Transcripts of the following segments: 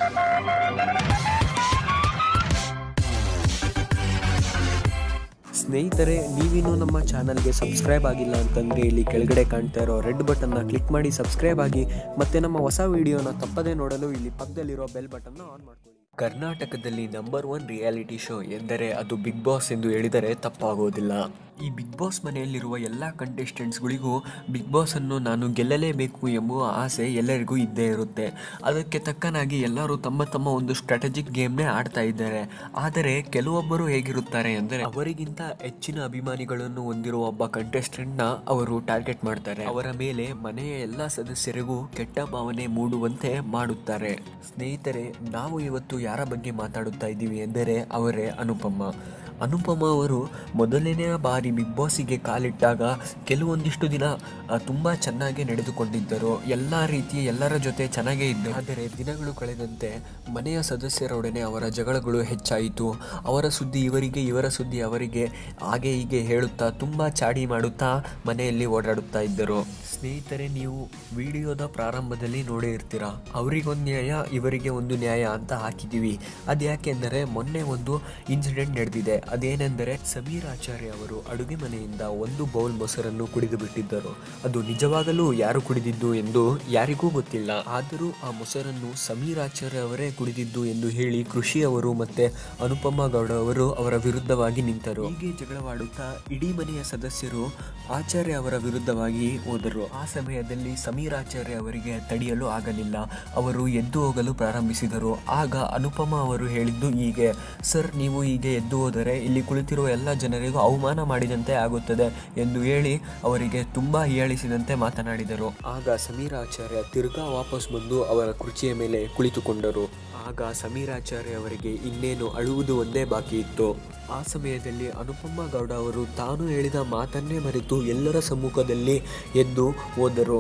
ಸ್ನೇಹಿತರೆ ನೀವಿನ್ನೂ ನಮ್ಮ ಚಾನಲ್ಗೆ ಸಬ್ಸ್ಕ್ರೈಬ್ ಆಗಿಲ್ಲ ಅಂತಂದರೆ ಇಲ್ಲಿ ಕೆಳಗಡೆ ಕಾಣ್ತಾ ಇರೋ ರೆಡ್ ಬಟನ್ನ ಕ್ಲಿಕ್ ಮಾಡಿ ಸಬ್ಸ್ಕ್ರೈಬ್ ಆಗಿ ಮತ್ತು ನಮ್ಮ ಹೊಸ ವಿಡಿಯೋನ ತಪ್ಪದೇ ನೋಡಲು ಇಲ್ಲಿ ಪಕ್ಕದಲ್ಲಿರೋ ಬೆಲ್ ಬಟನ್ನ ಆನ್ ಮಾಡ್ಕೊಳ್ಳಿ ಕರ್ನಾಟಕದಲ್ಲಿ ನಂಬರ್ ಒನ್ ರಿಯಾಲಿಟಿ ಶೋ ಎಂದರೆ ಅದು ಬಿಗ್ ಬಾಸ್ ಎಂದು ಹೇಳಿದರೆ ತಪ್ಪಾಗೋದಿಲ್ಲ ಈ ಬಿಗ್ ಬಾಸ್ ಮನೆಯಲ್ಲಿರುವ ಎಲ್ಲ ಕಂಟೆಸ್ಟೆಂಟ್ಸ್ಗಳಿಗೂ ಬಿಗ್ ಬಾಸ್ ಅನ್ನು ನಾನು ಗೆಲ್ಲಲೇಬೇಕು ಎಂಬುವ ಆಸೆ ಎಲ್ಲರಿಗೂ ಇದ್ದೇ ಇರುತ್ತೆ ಅದಕ್ಕೆ ತಕ್ಕನಾಗಿ ಎಲ್ಲರೂ ತಮ್ಮ ತಮ್ಮ ಒಂದು ಸ್ಟ್ರಾಟಜಿಕ್ ಗೇಮ್ನೇ ಆಡ್ತಾ ಇದ್ದಾರೆ ಆದರೆ ಕೆಲವೊಬ್ಬರು ಹೇಗಿರುತ್ತಾರೆ ಅಂದರೆ ಅವರಿಗಿಂತ ಹೆಚ್ಚಿನ ಅಭಿಮಾನಿಗಳನ್ನು ಹೊಂದಿರುವ ಒಬ್ಬ ಕಂಟೆಸ್ಟೆಂಟ್ನ ಅವರು ಟಾರ್ಗೆಟ್ ಮಾಡ್ತಾರೆ ಅವರ ಮೇಲೆ ಮನೆಯ ಎಲ್ಲ ಸದಸ್ಯರಿಗೂ ಕೆಟ್ಟ ಭಾವನೆ ಮೂಡುವಂತೆ ಮಾಡುತ್ತಾರೆ ಸ್ನೇಹಿತರೆ ನಾವು ಇವತ್ತು ಯಾರ ಬಗ್ಗೆ ಮಾತಾಡುತ್ತಾ ಇದ್ದೀವಿ ಎಂದರೆ ಅವರೇ ಅನುಪಮ ಅನುಪಮ ಅವರು ಮೊದಲನೇ ಬಾರಿ ಬಿಗ್ ಬಾಸಿಗೆ ಕಾಲಿಟ್ಟಾಗ ಕೆಲವೊಂದಿಷ್ಟು ದಿನ ಆ, ತುಂಬ ಚೆನ್ನಾಗಿ ನಡೆದುಕೊಂಡಿದ್ದರು ಎಲ್ಲ ರೀತಿಯ ಎಲ್ಲರ ಜೊತೆ ಚೆನ್ನಾಗೇ ಇದ್ದರು ಆದರೆ ದಿನಗಳು ಕಳೆದಂತೆ ಮನೆಯ ಸದಸ್ಯರೊಡನೆ ಅವರ ಜಗಳಗಳು ಹೆಚ್ಚಾಯಿತು ಅವರ ಸುದ್ದಿ ಇವರಿಗೆ ಇವರ ಸುದ್ದಿ ಅವರಿಗೆ ಹಾಗೆ ಹೀಗೆ ಹೇಳುತ್ತಾ ತುಂಬ ಚಾಡಿ ಮಾಡುತ್ತಾ ಮನೆಯಲ್ಲಿ ಓಡಾಡುತ್ತಾ ಇದ್ದರು ಸ್ನೇಹಿತರೆ ನೀವು ವಿಡಿಯೋದ ಪ್ರಾರಂಭದಲ್ಲಿ ನೋಡೇ ಇರ್ತೀರ ಅವರಿಗೊಂದು ನ್ಯಾಯ ಇವರಿಗೆ ಒಂದು ನ್ಯಾಯ ಅಂತ ಹಾಕಿದ್ದೀವಿ ಅದು ಯಾಕೆಂದರೆ ಮೊನ್ನೆ ಒಂದು ಇನ್ಸಿಡೆಂಟ್ ನಡೆದಿದೆ ಅದೇನೆಂದರೆ ಸಮೀರ್ ಆಚಾರ್ಯ ಅವರು ಅಡುಗೆ ಮನೆಯಿಂದ ಒಂದು ಬೌಲ್ ಮೊಸರನ್ನು ಕುಡಿದು ಬಿಟ್ಟಿದ್ದರು ಅದು ನಿಜವಾಗಲೂ ಯಾರು ಕುಡಿದಿದ್ದು ಎಂದು ಯಾರಿಗೂ ಗೊತ್ತಿಲ್ಲ ಆದರೂ ಆ ಮೊಸರನ್ನು ಸಮೀರ್ ಆಚಾರ್ಯ ಅವರೇ ಕುಡಿದಿದ್ದು ಎಂದು ಹೇಳಿ ಕೃಷಿ ಅವರು ಮತ್ತೆ ಅನುಪಮ ಗೌಡ ಅವರು ಅವರ ವಿರುದ್ಧವಾಗಿ ನಿಂತರು ಹೀಗೆ ಜಗಳವಾಡುತ್ತಾ ಇಡೀ ಮನೆಯ ಸದಸ್ಯರು ಆಚಾರ್ಯ ಅವರ ವಿರುದ್ಧವಾಗಿ ಹೋದರು ಆ ಸಮಯದಲ್ಲಿ ಸಮೀರ್ ಆಚಾರ್ಯ ಅವರಿಗೆ ತಡೆಯಲು ಆಗಲಿಲ್ಲ ಅವರು ಎದ್ದು ಹೋಗಲು ಪ್ರಾರಂಭಿಸಿದರು ಆಗ ಅನುಪಮ ಅವರು ಹೇಳಿದ್ದು ಹೀಗೆ ಸರ್ ನೀವು ಹೀಗೆ ಎದ್ದು ಹೋದರೆ ಇಲ್ಲಿ ಕುಳಿತಿರುವ ಎಲ್ಲ ಜನರಿಗೂ ಅವಮಾನ ಮಾಡಿದಂತೆ ಆಗುತ್ತದೆ ಎಂದು ಹೇಳಿ ಅವರಿಗೆ ತುಂಬ ಹೀಯಾಳಿಸಿದಂತೆ ಮಾತನಾಡಿದರು ಆಗ ಸಮೀರ್ ಆಚಾರ್ಯ ತಿರ್ಗಾ ವಾಪಸ್ ಬಂದು ಅವರ ಕುರ್ಚಿಯ ಮೇಲೆ ಕುಳಿತುಕೊಂಡರು ಆಗ ಸಮೀರಾಚಾರ್ಯ ಅವರಿಗೆ ಇನ್ನೇನು ಅಳುವುದು ಒಂದೇ ಬಾಕಿ ಇತ್ತು ಆ ಸಮಯದಲ್ಲಿ ಅನುಪಮ ಗೌಡ ಅವರು ತಾನು ಹೇಳಿದ ಮಾತನ್ನೇ ಮರೆತು ಎಲ್ಲರ ಸಮ್ಮುಖದಲ್ಲಿ ಎದ್ದು ಹೋದರು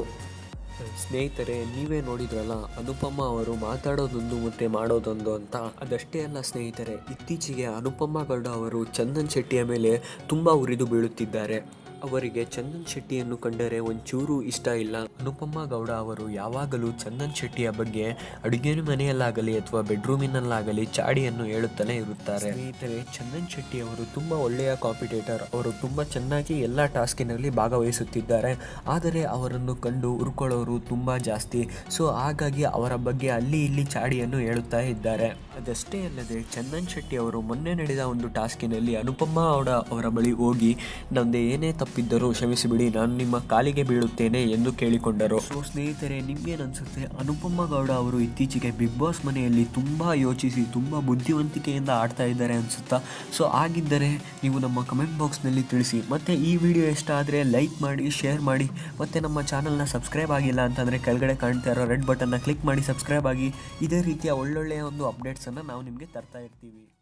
ಸ್ನೇಹಿತರೆ ನೀವೇ ನೋಡಿದ್ರಲ್ಲ ಅನುಪಮ ಅವರು ಮಾತಾಡೋದೊಂದು ಮತ್ತೆ ಮಾಡೋದೊಂದು ಅಂತ ಅದಷ್ಟೇ ಅಲ್ಲ ಸ್ನೇಹಿತರೆ ಇತ್ತೀಚೆಗೆ ಅನುಪಮ ಗೌಡ ಅವರು ಚಂದನ್ ಶೆಟ್ಟಿಯ ಮೇಲೆ ತುಂಬ ಉರಿದು ಬೀಳುತ್ತಿದ್ದಾರೆ ಅವರಿಗೆ ಚಂದನ್ ಶೆಟ್ಟಿಯನ್ನು ಕಂಡರೆ ಒಂಚೂರು ಇಷ್ಟ ಇಲ್ಲ ಅನುಪಮ ಗೌಡ ಅವರು ಯಾವಾಗಲೂ ಚಂದನ್ ಶೆಟ್ಟಿಯ ಬಗ್ಗೆ ಅಡುಗೆ ಮನೆಯಲ್ಲಾಗಲಿ ಅಥವಾ ಬೆಡ್ರೂಮಿನಲ್ಲಾಗಲಿ ಚಾಡಿಯನ್ನು ಹೇಳುತ್ತಲೇ ಇರುತ್ತಾರೆ ಸ್ನೇಹಿತರೆ ಚಂದನ್ ಶೆಟ್ಟಿ ಅವರು ತುಂಬ ಒಳ್ಳೆಯ ಕಾಂಪಿಟೇಟರ್ ಅವರು ತುಂಬ ಚೆನ್ನಾಗಿ ಎಲ್ಲ ಟಾಸ್ಕಿನಲ್ಲಿ ಭಾಗವಹಿಸುತ್ತಿದ್ದಾರೆ ಆದರೆ ಅವರನ್ನು ಕಂಡು ಉರ್ಕೊಳ್ಳೋರು ತುಂಬ ಜಾಸ್ತಿ ಸೊ ಹಾಗಾಗಿ ಅವರ ಬಗ್ಗೆ ಅಲ್ಲಿ ಇಲ್ಲಿ ಚಾಡಿಯನ್ನು ಹೇಳುತ್ತಾ ಇದ್ದಾರೆ ಅದಷ್ಟೇ ಅಲ್ಲದೆ ಚಂದನ್ ಶೆಟ್ಟಿ ಅವರು ಮೊನ್ನೆ ನಡೆದ ಒಂದು ಟಾಸ್ಕಿನಲ್ಲಿ ಅನುಪಮ ಗೌಡ ಅವರ ಬಳಿ ಹೋಗಿ ನಮ್ಮದೇ ಏನೇ ತಪ್ಪಿದ್ದರೂ ಕ್ಷಮಿಸಿಬಿಡಿ ನಾನು ನಿಮ್ಮ ಕಾಲಿಗೆ ಬೀಳುತ್ತೇನೆ ಎಂದು ಕೇಳಿಕೊಂಡರು ಸೊ ಸ್ನೇಹಿತರೆ ನಿಮ್ಗೇನನ್ಸುತ್ತೆ ಅನುಪಮ ಗೌಡ ಅವರು ಇತ್ತೀಚೆಗೆ ಬಿಗ್ ಬಾಸ್ ಮನೆಯಲ್ಲಿ ತುಂಬ ಯೋಚಿಸಿ ತುಂಬ ಬುದ್ಧಿವಂತಿಕೆಯಿಂದ ಆಡ್ತಾ ಇದ್ದಾರೆ ಅನಿಸುತ್ತಾ ಸೊ ಆಗಿದ್ದರೆ ನೀವು ನಮ್ಮ ಕಮೆಂಟ್ ಬಾಕ್ಸ್ನಲ್ಲಿ ತಿಳಿಸಿ ಮತ್ತು ಈ ವಿಡಿಯೋ ಇಷ್ಟ ಆದರೆ ಲೈಕ್ ಮಾಡಿ ಶೇರ್ ಮಾಡಿ ಮತ್ತು ನಮ್ಮ ಚಾನಲ್ನ ಸಬ್ಸ್ಕ್ರೈಬ್ ಆಗಿಲ್ಲ ಅಂತಂದರೆ ಕೆಳಗಡೆ ಕಾಣ್ತಾ ಇರೋ ರೆಡ್ ಬಟನ್ನ ಕ್ಲಿಕ್ ಮಾಡಿ ಸಬ್ಸ್ಕ್ರೈಬ್ ಆಗಿ ಇದೇ ರೀತಿಯ ಒಳ್ಳೊಳ್ಳೆಯ ಒಂದು ಅಪ್ಡೇಟ್ಸನ್ನು ನಾವು ನಿಮಗೆ ತರ್ತಾ ಇರ್ತೀವಿ